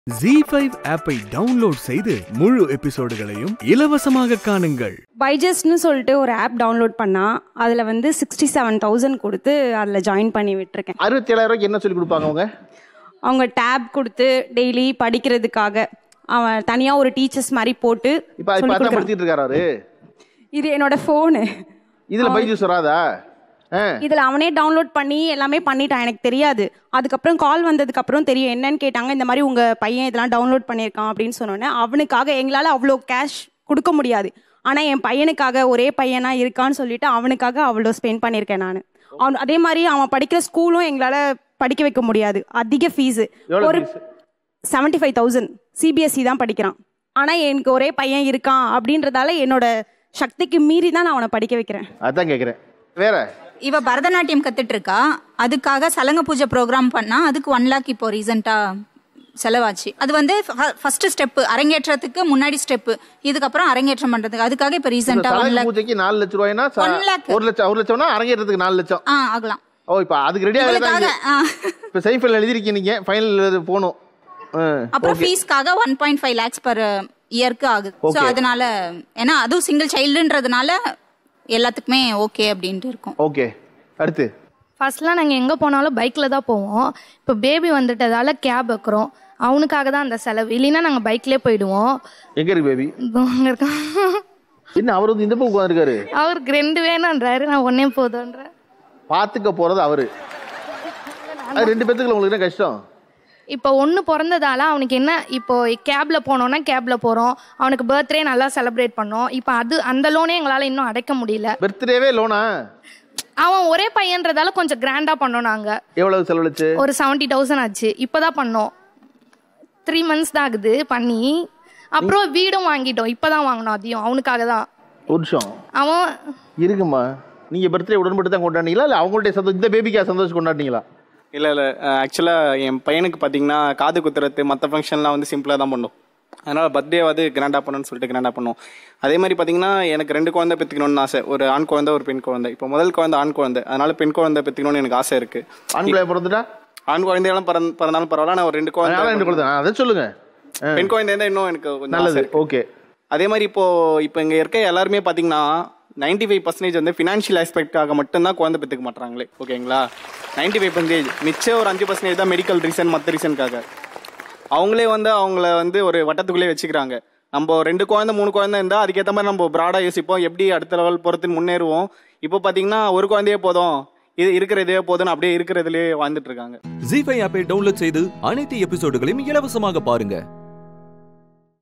G five ஆப்பை download செய்து முழு எபிசோடுகளையும் இலவசமாக காணுங்கள் பைஜஸ்ட்னு சொல்லிட்டு ஒரு ஆப் டவுன்லோட் பண்ணா அதில் வந்து சிக்ஸ்டி செவன் தௌசண்ட் கொடுத்து அதில் ஜாயின் பண்ணி விட்டுருக்கேன் அறுபத்தி ஏழாயிரம் ரூபாய்க்கு என்ன சொல்லி கொடுப்பாங்க அவங்க அவங்க டேப் கொடுத்து டெய்லி படிக்கிறதுக்காக அவன் தனியாக ஒரு டீச்சர்ஸ் மாதிரி போட்டு இப்ப இப்ப சொல்லிக் அதான் கொடுக்குறான். படிச்சிட்டு இருக்காரு அவரு இது என்னோட ஃபோனு இதுல பைஜூஸ் வராதா ஆ. இதில் அவனே டவுன்லோட் பண்ணி எல்லாமே பண்ணிட்டான் எனக்கு தெரியாது அதுக்கப்புறம் கால் வந்ததுக்கப்புறம் தெரியும் என்னன்னு கேட்டாங்க இந்த மாதிரி உங்கள் பையன் இதெல்லாம் டவுன்லோட் பண்ணியிருக்கான் அப்படின்னு சொன்னோன்னே அவனுக்காக எங்களால் அவ்வளோ கேஷ் கொடுக்க முடியாது ஆனால் என் பையனுக்காக ஒரே பையனா இருக்கான்னு சொல்லிட்டு அவனுக்காக அவ்வளோ ஸ்பெண்ட் பண்ணியிருக்கேன் நான் அவன் அதே மாதிரி அவன் படிக்கிற ஸ்கூலும் எங்களால் படிக்க வைக்க முடியாது அதிக ஃபீஸு எவ்வளவு ஒரு fees? Seventy five thousand CBSE தான் படிக்கிறான் ஆனால் எனக்கு ஒரே பையன் இருக்கான் அப்படின்றதால என்னோட சக்திக்கு மீறி தான் நான் அவனை படிக்க வைக்கிறேன் அதான் கேக்குறேன் வேற இவ பரதநாட்டியம் கத்துட்டு இருக்கா அதுக்காக சலங்க பூஜை ப்ரோக்ராம் பண்ணா அதுக்கு ஒன் லேக் இப்போ ரீசெண்டா செலவாச்சு அது வந்து ஃபர்ஸ்ட் ஸ்டெப் அரங்கேற்றத்துக்கு முன்னாடி ஸ்டெப் இதுக்கப்புறம் அரங்கேற்றம் பண்றதுக்கு அதுக்காக இப்போ இந்த ரீசெண்டா ஒன் சலங்கை லேக் பூஜைக்கு நாலு லட்சம் ரூபாய்னா ச- One lakh. ஒரு லட்சம் ஒரு லட்சம்னா அரங்கேற்றத்துக்கு நாலு லட்சம் ஆ ஆகலாம் ஓ இப்ப அதுக்கு ரெடி உங்களுக்காக ஆகுது ஆ. இப்ப செமிஃபைனல் எழுதிருக்கீங்க நீங்க ஃபைனல் போகணும் ஆ. அப்புறம் ஃபீஸ்க்காக one point five lakhs per இயர்க்கு ஆகுது ஸோ Okay. அதனால ஏன்னா அதுவும் சிங்கிள் சைல்டுன்றதுனால எல்லாத்துக்குமே ஓகே அப்படின்ட்டு இருக்கும் ஓகே அடுத்து ஃபர்ஸ்ட்லாம் நாங்கள் எங்கே போனாலும் பைக்கில் தான் போவோம் இப்போ பேபி வந்துட்டதால கேப் வைக்கிறோம் அவனுக்காக தான் அந்த செலவு இல்லைன்னா நாங்கள் பைக்லேயே போயிடுவோம் எங்க இருக்கு பேபி இதோ அங்க இருக்கான் என்ன அவர் வந்து இந்த பக்கம் உட்காந்துருக்காரு அவருக்கு ரெண்டு வேணுன்றாரு நான் ஒன்னே போதுன்றேன் பாத்துக்க போறது அவரு அது ரெண்டு பேத்துக்குள்ள உங்களுக்கு என்ன கஷ்டம் இப்போ ஒன்று பிறந்ததால அவனுக்கு என்ன இப்போ கேபில் போனோன்னா கேபில் போகிறோம் அவனுக்கு பர்த்டே நல்லா செலிப்ரேட் பண்ணோம் இப்போ அது அந்த லோனே எங்களால் இன்னும் அடைக்க முடியல பர்த்டேவே லோனா அவன் ஒரே பையன்றதால கொஞ்சம் கிராண்டாக பண்ணோம் நாங்கள் எவ்வளவு செலவழிச்சு ஒரு செவன்ட்டி தௌசண்ட் ஆச்சு இப்போதான் பண்ணோம் த்ரீ மந்த்ஸ் தான் ஆகுது பண்ணி அப்புறம் வீடும் வாங்கிட்டோம் இப்போதான் வாங்கினோம் அதையும் அவனுக்காக தான் ஒரு நிமிஷம் அவன் இருக்குமா நீங்க பர்த்டே உடன்பட்டு தான் கொண்டாடினீங்களா இல்ல அவங்கள்ட்ட சந்தோஷம் இந்த பேபிக்கா சந்தோஷம் கொண்டாடினீங்களா இல்லை இல்லை ஆக்சுவலாக என் பையனுக்கு பார்த்தீங்கன்னா காது குத்துறது மற்ற ஃபங்க்ஷன்லாம் வந்து சிம்பிளாக தான் பண்ணும் அதனால் பர்த்டே வந்து கிராண்டாக பண்ணணும்னு சொல்லிட்டு கிராண்டாக பண்ணும் அதே மாதிரி பார்த்தீங்கன்னா எனக்கு ரெண்டு குழந்தை பெற்றுக்கணும்னு ஆசை ஒரு ஆண் குழந்தை ஒரு பெண் குழந்தை இப்போ முதல் குழந்தை ஆண் குழந்தை அதனால பெண் குழந்தை பெற்றுக்கணும்னு எனக்கு ஆசை இருக்குது ஆண் பிள்ளை பிறந்துட்டா ஆண் குழந்தையெல்லாம் பிறந்த பிறந்தாலும் பரவாயில்ல நான் ஒரு ரெண்டு அதனால ரெண்டு குழந்தை குழந்தை ஆ, அதை சொல்லுங்க ஆ, பெண் குழந்தை இருந்தால் இன்னும் எனக்கு கொஞ்சம் ஆசை நல்லது இருக்கு. ஓகே அதே மாதிரி இப்போ இப்போ இங்கே இருக்க எல்லாருமே பார்த்தீங்கன்னா நைன்டி ஃபைவ் பர்சன்டேஜ் வந்து ஃபினான்ஷியல் ஆஸ்பெக்டாக மட்டும்தான் குழந்தை பெற்றுக்க மாட்டாங்களே ஓகேங்களா நைன்டி ஃபைவ் பர்சன்டேஜ் மிச்சம் ஒரு அஞ்சு பர்சன்டேஜ் தான் மெடிக்கல் ரீசன் மற்ற ரீசனுக்காக அவங்களே வந்து அவங்கள வந்து ஒரு வட்டத்துக்குள்ளே வச்சுக்கிறாங்க நம்ம ரெண்டு குழந்தை மூணு குழந்தை இருந்தால் அதுக்கேற்ற மாதிரி நம்ம ப்ராடாக யோசிப்போம் எப்படி அடுத்த லெவல் பொறுத்து முன்னேறுவோம் இப்போ பார்த்தீங்கன்னா ஒரு குழந்தையே போதும் இது இருக்கிறதே போதும்னு அப்படியே இருக்கிறதுலே வாழ்ந்துட்டு இருக்காங்க ஜி ஃபைவ் ஆப்பை டவுன்லோட் செய்து அனைத்து எபிசோடுகளையும் இலவசமாக பாருங்க